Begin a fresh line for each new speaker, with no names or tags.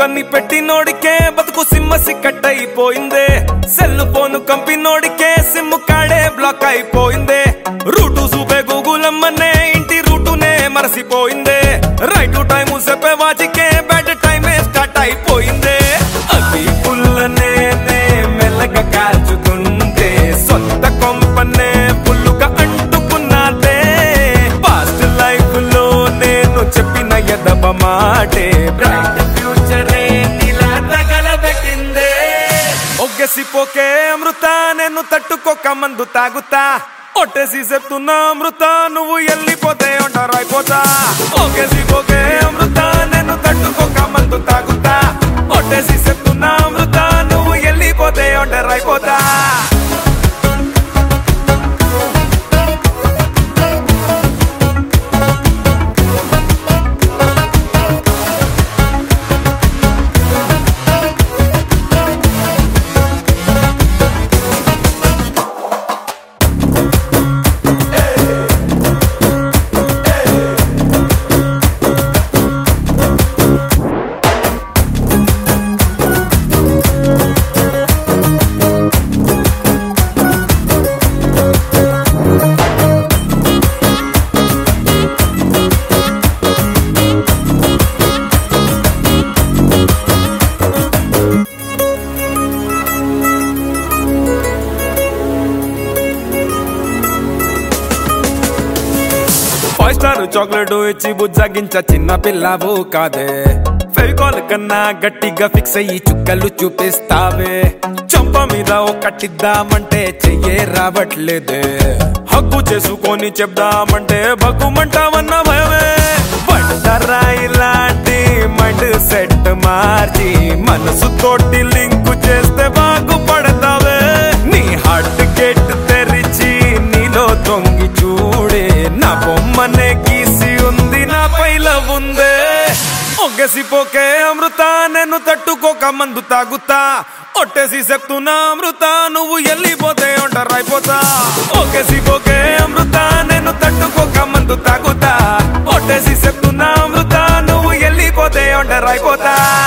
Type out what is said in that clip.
కన్ని పెట్టినోడికే బతుకు సిమ్మ సిక్కట్ అయిపోయిందే సెల్ ఫోన్ కంపినోడికే సిమ్ కాడే బ్లాక్ అయిపోయిందే రూటు చూపే గూగుల్ అమ్మనే ఇంటి రూటునే మరసిపోయిందే రైట్ టైం చెప్పే వాచికే బ్యాడ్ టైమే స్టార్ట్ అయిపోయిందే అది పుల్లనే మెల్లగా కాల్చుతుంటే సొంత కొంపనే పుల్లుగా అంటుకున్నాదే పాస్ట్ లైఫ్ లో నేను చెప్పిన ఎదవ మాటే బ్రైట్ ఫ్యూచరే నీలా తగలబెట్టిందే ఒగ్గసిపోకే అమృత నేను తట్టుకోక మందు తాగుతా ఒట్టేసి చెప్తున్నా అమృత నువ్వు వెళ్ళిపోతే ఒంటరైపోతా ఒగ్గసిపోకే అమృత నేను తట్టుకోక మందు తాగుతా ఒట్టేసి చెప్తున్నా అమృత నువ్వు వెళ్ళిపోతే ఒంటరైపోతా ఫైవ్ స్టార్ చాక్లెట్ ఇచ్చి బుజ్జగించ చిన్న పిల్లవు కాదే ఫెవికాల్ కన్నా గట్టిగా ఫిక్స్ అయ్యి చుక్కలు చూపిస్తావే చంప మీద ఒకటిద్దామంటే చెయ్యే రావట్లేదే హక్కు చేసుకొని చెప్దామంటే బగ్గుమంటావన్న భయమే బండరాయి లాంటి మైండ్ సెట్ మార్చి మనసు తోటి లింకు చేస్తే బాగుపడతావే నీ హార్ట్ గేట్ తెరిచి నీలో తొంగి చూడే నా బొమ్మనే గీసి ఉంది నా పైల ఉందే ఒగ్గసిపోకే అమృత నేను తట్టుకోక మందు తాగుతా ఒట్టేసి చెప్తున్నా అమృత నువ్వు వెళ్ళిపోతే ఒంటరైపోతా ఒగ్గసిపోకే అమృత నేను తట్టుకోక మందు తాగుతా ఒట్టేసి చెప్తున్నా అమృత నువ్వు వెళ్ళిపోతే ఒంటరైపోతా